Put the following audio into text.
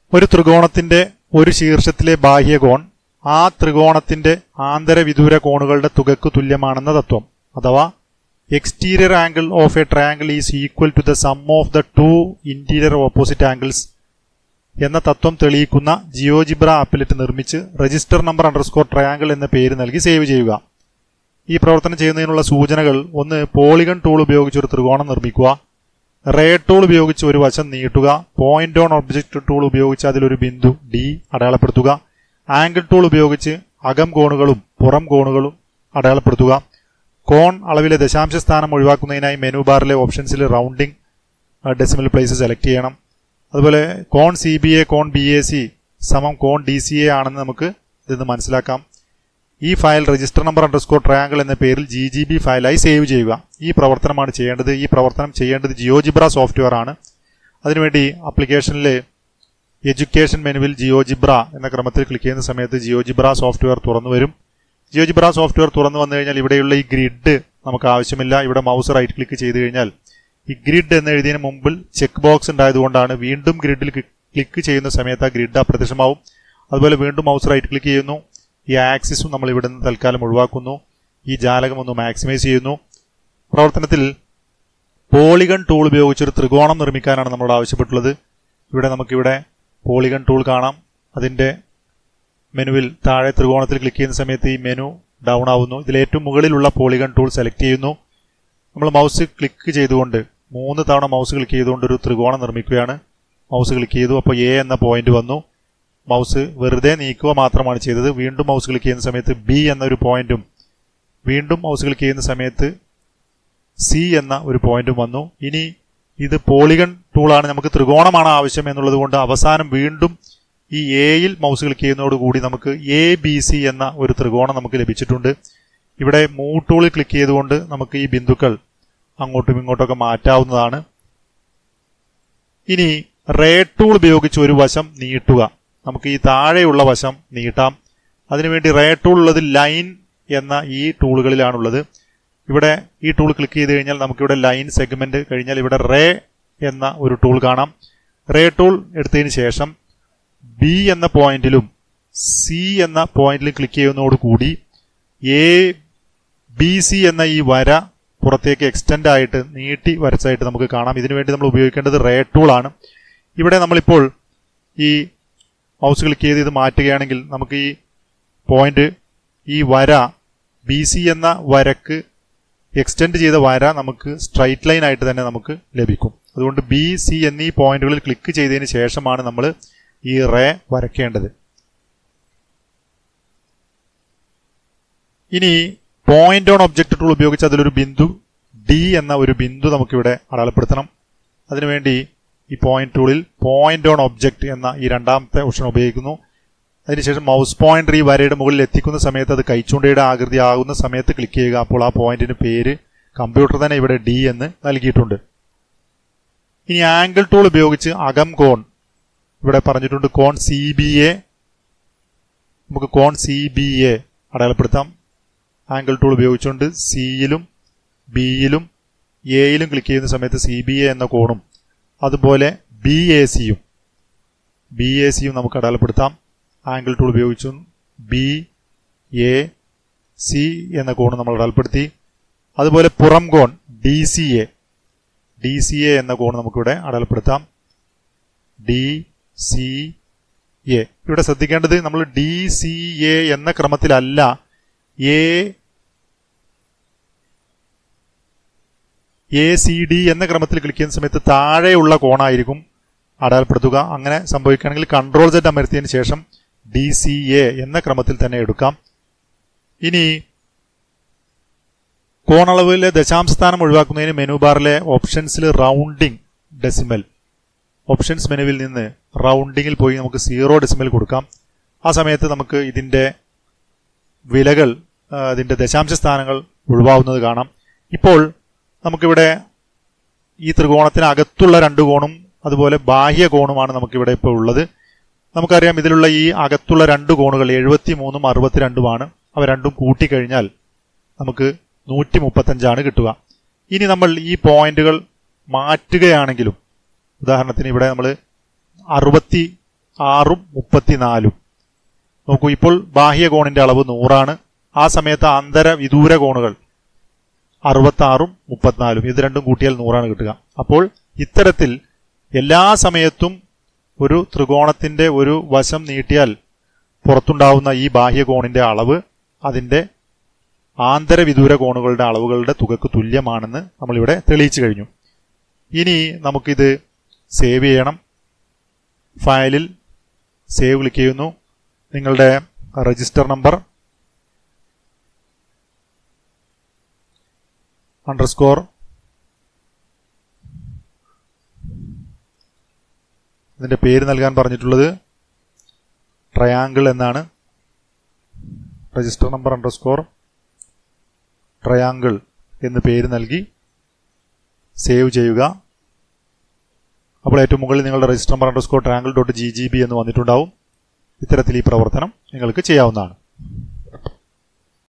ഒരു ത്രികോണത്തിന്റെ ഒരു ശീർഷത്തിലെ ബാഹ്യകോൺ ആ ത്രികോണത്തിന്റെ ആന്തരവിദൂര കോണുകളുടെ തുകയ്ക്ക് തുല്യമാണെന്ന തത്വം അഥവാ exterior angle of a triangle is equal to the sum of the two interior opposite angles എന്ന തത്വം തെളിയിക്കുന്ന ജിയോജിബ്ര ആപ്പിലെറ്റ് നിർമ്മിച്ച് രജിസ്റ്റർ നമ്പർ അണ്ടർസ്കോർ ട്രയാംഗിൾ എന്ന പേര് നൽകി സേവ് ചെയ്യുക ഈ പ്രവർത്തനം ചെയ്യുന്നതിനുള്ള സൂചനകൾ ഒന്ന് പോളിഗൺ ടൂൾ ഉപയോഗിച്ച് ഒരു ത്രികോണം നിർമ്മിക്കുക റേ ടൂൾ ഉപയോഗിച്ച് ഒരു വശം നീട്ടുക പോയിന്റ് ഓൺ ഒബ്ജക്റ്റ് ടൂൾ ഉപയോഗിച്ച് അതിലൊരു ബിന്ദു ഡി അടയാളപ്പെടുത്തുക ആംഗിൾ ടൂൾ ഉപയോഗിച്ച് അകം കോണുകളും പുറം കോണുകളും അടയാളപ്പെടുത്തുക കോൺ അളവിലെ ദശാംശ സ്ഥാനം ഒഴിവാക്കുന്നതിനായി മെനു ബാറിലെ ഓപ്ഷൻസിൽ റൗണ്ടിംഗ് ഡെസിമൽ പ്ലേസ് സെലക്ട് ചെയ്യണം അതുപോലെ കോൺ സി ബി എ കോൺ ബി എ സി സമം കോൺ ഡി സി എ ആണെന്ന് നമുക്ക് ഇതെന്ന് മനസ്സിലാക്കാം ഈ file register number underscore triangle എന്ന പേരിൽ ജി ജി ബി ഫയലായി സേവ് ചെയ്യുക ഈ പ്രവർത്തനമാണ് ചെയ്യേണ്ടത് ഈ പ്രവർത്തനം ചെയ്യേണ്ടത് ജിയോജിബ്ര സോഫ്റ്റ്വെയർ ആണ് അതിനുവേണ്ടി ആപ്ലിക്കേഷനിൽ എഡ്യൂക്കേഷൻ മെനുവിൽ ജിയോജിബ്ര എന്ന ക്രമത്തിൽ ക്ലിക്ക് ചെയ്യുന്ന സമയത്ത് ജിയോജിബ്ര സോഫ്റ്റ്വെയർ തുറന്നു വരും ജിയോജിബ്ര സോഫ്റ്റ്വെയർ തുറന്നു വന്നു കഴിഞ്ഞാൽ ഇവിടെയുള്ള ഈ ഗ്രിഡ് നമുക്ക് ആവശ്യമില്ല ഇവിടെ മൗസ് റൈറ്റ് ക്ലിക്ക് ചെയ്ത് കഴിഞ്ഞാൽ ഈ ഗ്രിഡ് എന്ന് എഴുതിയതിന് മുമ്പിൽ ചെക്ക് ബോക്സ് ഉണ്ടായതുകൊണ്ടാണ് വീണ്ടും ഗ്രിഡിൽ ക്ലിക്ക് ചെയ്യുന്ന സമയത്ത് ആ ഗ്രിഡ് അപ്രത്യക്ഷമാവും അതുപോലെ വീണ്ടും മൗസ് റൈറ്റ് ക്ലിക്ക് ചെയ്യുന്നു ഈ ആക്സിസും നമ്മൾ ഇവിടെ നിന്ന് തൽക്കാലം ഒഴിവാക്കുന്നു ഈ ജാലകം ഒന്ന് മാക്സിമൈസ് ചെയ്യുന്നു പ്രവർത്തനത്തിൽ പോളിഗൺ ടൂൾ ഉപയോഗിച്ച് ഒരു ത്രികോണം നിർമ്മിക്കാനാണ് നമ്മളോട് ആവശ്യപ്പെട്ടുള്ളത് ഇവിടെ നമുക്കിവിടെ പോളിഗൺ ടൂൾ കാണാം അതിന്റെ മെനുവിൽ താഴെ ത്രികോണത്തിൽ ക്ലിക്ക് ചെയ്യുന്ന സമയത്ത് ഈ മെനു ഡൗൺ ആവുന്നു ഇതിൽ ഏറ്റവും മുകളിലുള്ള പോളിഗൺ ടൂൾ സെലക്ട് ചെയ്യുന്നു നമ്മൾ മൗസ് ക്ലിക്ക് ചെയ്തുകൊണ്ട് മൂന്ന് തവണ മൗസ് ക്ലിക്ക് ചെയ്തുകൊണ്ട് ഒരു ത്രികോണം നിർമ്മിക്കുകയാണ് മൗസ് ക്ലിക്ക് ചെയ്തു അപ്പോൾ എ എന്ന പോയിന്റ് വന്നു മൗസ് വെറുതെ നീക്കുക മാത്രമാണ് ചെയ്തത് വീണ്ടും മൗസ് ക്ലിക്ക് ചെയ്യുന്ന സമയത്ത് ബി എന്ന ഒരു പോയിന്റും വീണ്ടും മൗസ് ക്ലിക്ക് ചെയ്യുന്ന സമയത്ത് സി എന്ന ഒരു പോയിന്റും വന്നു ഇനി ഇത് പോളിഗൺ ടൂളാണ് നമുക്ക് ത്രികോണമാണ് ആവശ്യം എന്നുള്ളത് കൊണ്ട് അവസാനം വീണ്ടും ഈ എയിൽ മൗസ് ക്ലിക്ക് ചെയ്യുന്നതോടുകൂടി നമുക്ക് എ ബി സി എന്ന ഒരു ത്രികോണം നമുക്ക് ലഭിച്ചിട്ടുണ്ട് ഇവിടെ മൂവ് ടൂളിൽ ക്ലിക്ക് ചെയ്തുകൊണ്ട് നമുക്ക് ഈ ബിന്ദുക്കൾ അങ്ങോട്ടും ഇങ്ങോട്ടൊക്കെ മാറ്റാവുന്നതാണ് ഇനി റേ ടൂൾ ഉപയോഗിച്ച് ഒരു വശം നീട്ടുക നമുക്ക് ഈ താഴെയുള്ള വശം നീട്ടാം അതിനുവേണ്ടി റേ ടൂൾ ഉള്ളത് ലൈൻ എന്ന ഈ ടൂളുകളിലാണുള്ളത് ഇവിടെ ഈ ടൂൾ ക്ലിക്ക് ചെയ്ത് കഴിഞ്ഞാൽ നമുക്കിവിടെ ലൈൻ സെഗ്മെന്റ് കഴിഞ്ഞാൽ ഇവിടെ റേ എന്ന ഒരു ടൂൾ കാണാം റേ ടൂൾ എടുത്തതിന് ശേഷം ബി എന്ന പോയിന്റിലും സി എന്ന പോയിന്റിലും ക്ലിക്ക് ചെയ്യുന്നതോടുകൂടി എ ബി സി എന്ന ഈ വര പുറത്തേക്ക് എക്സ്റ്റെൻഡ് ആയിട്ട് നീട്ടി വരച്ചായിട്ട് നമുക്ക് കാണാം ഇതിനുവേണ്ടി നമ്മൾ ഉപയോഗിക്കേണ്ടത് റേ ടൂൾ ആണ് ഇവിടെ നമ്മളിപ്പോൾ ഈ മൗസ് ക്ലിക്ക് ചെയ്ത് ഇത് മാറ്റുകയാണെങ്കിൽ നമുക്ക് ഈ പോയിന്റ് ഈ വര ബി സി എന്ന വരക്ക് എക്സ്റ്റെൻഡ് ചെയ്ത വര നമുക്ക് സ്ട്രൈറ്റ് ലൈൻ ആയിട്ട് തന്നെ നമുക്ക് ലഭിക്കും അതുകൊണ്ട് ബി സി എന്നീ പോയിന്റുകളിൽ ക്ലിക്ക് ചെയ്തതിന് ശേഷമാണ് നമ്മൾ ഈ റേ വരയ്ക്കേണ്ടത് ഇനി പോയിന്റ് ഓൺ ഒബ്ജക്റ്റ് ടൂൾ ഉപയോഗിച്ച് അതിലൊരു ബിന്ദു ഡി എന്ന ഒരു ബിന്ദു നമുക്കിവിടെ അടയാളപ്പെടുത്തണം അതിനുവേണ്ടി ഈ പോയിന്റ് ടൂളിൽ പോയിന്റ് ഓൺ ഒബ്ജക്റ്റ് എന്ന ഈ രണ്ടാമത്തെ ഓപ്ഷൻ ഉപയോഗിക്കുന്നു അതിനുശേഷം മൗസ് പോയിന്റർ ഈ വരയുടെ മുകളിൽ എത്തിക്കുന്ന സമയത്ത് അത് കൈച്ചൂണ്ടയുടെ ആകൃതി ആകുന്ന സമയത്ത് ക്ലിക്ക് ചെയ്യുക അപ്പോൾ ആ പോയിന്റിന് പേര് കമ്പ്യൂട്ടർ തന്നെ ഇവിടെ ഡി എന്ന് നൽകിയിട്ടുണ്ട് ഇനി ആംഗിൾ ടൂൾ ഉപയോഗിച്ച് അകം കോൺ ഇവിടെ പറഞ്ഞിട്ടുണ്ട് കോൺ സി ബി എ നമുക്ക് കോൺ സി ബി എ അടയാളപ്പെടുത്താം ആംഗിൾ ടൂൾ ഉപയോഗിച്ചുകൊണ്ട് സിയിലും ബിയിലും എയിലും ക്ലിക്ക് ചെയ്യുന്ന സമയത്ത് സി ബി എ എന്ന കോണും അതുപോലെ ബി എ സിയും ബി എ സിയും നമുക്ക് അടയാളപ്പെടുത്താം ആംഗിൾ ടൂൾ ഉപയോഗിച്ചും ബി എ സി എന്ന കോൺ നമ്മൾ അടയാളപ്പെടുത്തി അതുപോലെ പുറം കോൺ D C A D C A എന്ന കോൺ നമുക്കിവിടെ അടയാളപ്പെടുത്താം ഡി സി എ ഇവിടെ ശ്രദ്ധിക്കേണ്ടത് നമ്മൾ ഡി സി എ എന്ന ക്രമത്തിലല്ല എ എ സി ഡി എന്ന ക്രമത്തിൽ ക്ലിക്ക് ചെയ്യുന്ന സമയത്ത് താഴെയുള്ള കോണായിരിക്കും അടയാളപ്പെടുത്തുക അങ്ങനെ സംഭവിക്കുകയാണെങ്കിൽ കൺട്രോൾ സെറ്റ് അമർത്തിയതിന് ശേഷം ഡി സി എ എന്ന ക്രമത്തിൽ തന്നെ എടുക്കാം ഇനി കോണളവിലെ ദശാംശസ്ഥാനം ഒഴിവാക്കുന്നതിന് മെനു ബാറിലെ ഓപ്ഷൻസിൽ റൗണ്ടിംഗ് ഡെസിമൽ ഓപ്ഷൻസ് മെനുവിൽ നിന്ന് റൗണ്ടിങ്ങിൽ പോയി നമുക്ക് സീറോ ഡെസിമൽ കൊടുക്കാം ആ സമയത്ത് നമുക്ക് ഇതിന്റെ വിലകൾ ആ, ഇതിന്റെ ദശാംശ സ്ഥാനങ്ങൾ ഒഴിവാവുന്നത് കാണാം ഇപ്പോൾ നമുക്കിവിടെ ഈ ത്രികോണത്തിന് അകത്തുള്ള രണ്ട് കോണും അതുപോലെ ബാഹ്യ കോണുമാണ് നമുക്കിവിടെ ഇപ്പോൾ ഉള്ളത് നമുക്കറിയാം ഇതിലുള്ള ഈ അകത്തുള്ള രണ്ട് കോണുകൾ എഴുപത്തി മൂന്നും അറുപത്തിരണ്ടുമാണ് അവ രണ്ടും കൂട്ടിക്കഴിഞ്ഞാൽ നമുക്ക് നൂറ്റി മുപ്പത്തഞ്ചാണ് കിട്ടുക ഇനി നമ്മൾ ഈ പോയിന്റുകൾ മാറ്റുകയാണെങ്കിലും ഉദാഹരണത്തിന് ഇവിടെ നമ്മൾ അറുപത്തി ആറും മുപ്പത്തിനാലും നോക്കൂ ഇപ്പോൾ ബാഹ്യ കോണിന്റെ അളവ് നൂറാണ് ആ സമയത്ത് ആന്തര വിദൂര കോണുകൾ അറുപത്തി ആറും മുപ്പത്തിനാലും ഇത് രണ്ടും കൂട്ടിയാൽ നൂറാണ് കിട്ടുക അപ്പോൾ ഇത്തരത്തിൽ എല്ലാ സമയത്തും ഒരു ത്രികോണത്തിന്റെ ഒരു വശം നീട്ടിയാൽ പുറത്തുണ്ടാവുന്ന ഈ ബാഹ്യ കോണിന്റെ അളവ് അതിന്റെ ആന്തരവിദൂര കോണുകളുടെ അളവുകളുടെ തുകക്ക് തുല്യമാണെന്ന് നമ്മളിവിടെ തെളിയിച്ചു കഴിഞ്ഞു ഇനി നമുക്കിത് സേവ് ചെയ്യണം ഫയലിൽ സേവ് ക്ലിക്ക് ചെയ്യുന്നു നിങ്ങളുടെ രജിസ്റ്റർ നമ്പർ അണ്ടർസ്കോർ ഇതിന്റെ പേര് നൽകാൻ പറഞ്ഞിട്ടുള്ളത് ട്രയാങ്കിൾ എന്നാണ് രജിസ്റ്റർ നമ്പർ അണ്ടർസ്കോർ ട്രയാങ്കിൾ എന്ന് പേര് നൽകി സേവ് ചെയ്യുക അപ്പോൾ ഏറ്റവും മുകളിൽ നിങ്ങളുടെ register number underscore triangle dot G G B എന്ന് വന്നിട്ടുണ്ടാവും ഇത്തരത്തിൽ ഈ പ്രവർത്തനം നിങ്ങൾക്ക് ചെയ്യാവുന്നതാണ്